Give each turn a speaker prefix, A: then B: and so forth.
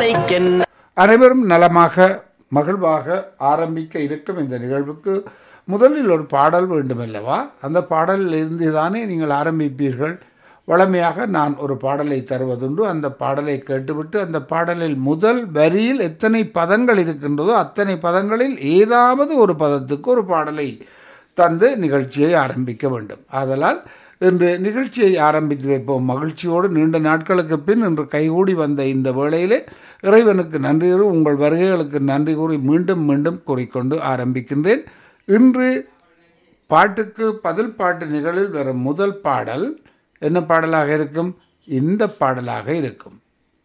A: நாளைக்கென்ன
B: அனைவரும் நலமாக மகிழ்வாக ஆரம்பிக்க இருக்கும் இந்த நிகழ்வுக்கு முதலில் ஒரு பாடல் வேண்டுமல்லவா அந்த பாடலில் இருந்து தானே நீங்கள் ஆரம்பிப்பீர்கள் வழமையாக நான் ஒரு பாடலை தருவதுண்டு அந்த பாடலை கேட்டுவிட்டு அந்த பாடலில் முதல் வரியில் எத்தனை பதங்கள் இருக்கின்றதோ அத்தனை பதங்களில் ஏதாவது ஒரு பதத்துக்கு ஒரு பாடலை தந்து நிகழ்ச்சியை ஆரம்பிக்க வேண்டும் ஆதலால் இன்று நிகழ்ச்சியை ஆரம்பித்து வைப்போம் மகிழ்ச்சியோடு நீண்ட நாட்களுக்கு பின் இன்று கைகூடி வந்த இந்த வேளையிலே இறைவனுக்கு நன்றி கூறி உங்கள் வருகைகளுக்கு நன்றி கூறி மீண்டும் மீண்டும் கூறிக்கொண்டு ஆரம்பிக்கின்றேன் இன்று பாட்டுக்கு பதில் பாட்டு நிகழில் வரும் முதல் பாடல் என்ன பாடலாக இருக்கும் இந்த பாடலாக இருக்கும்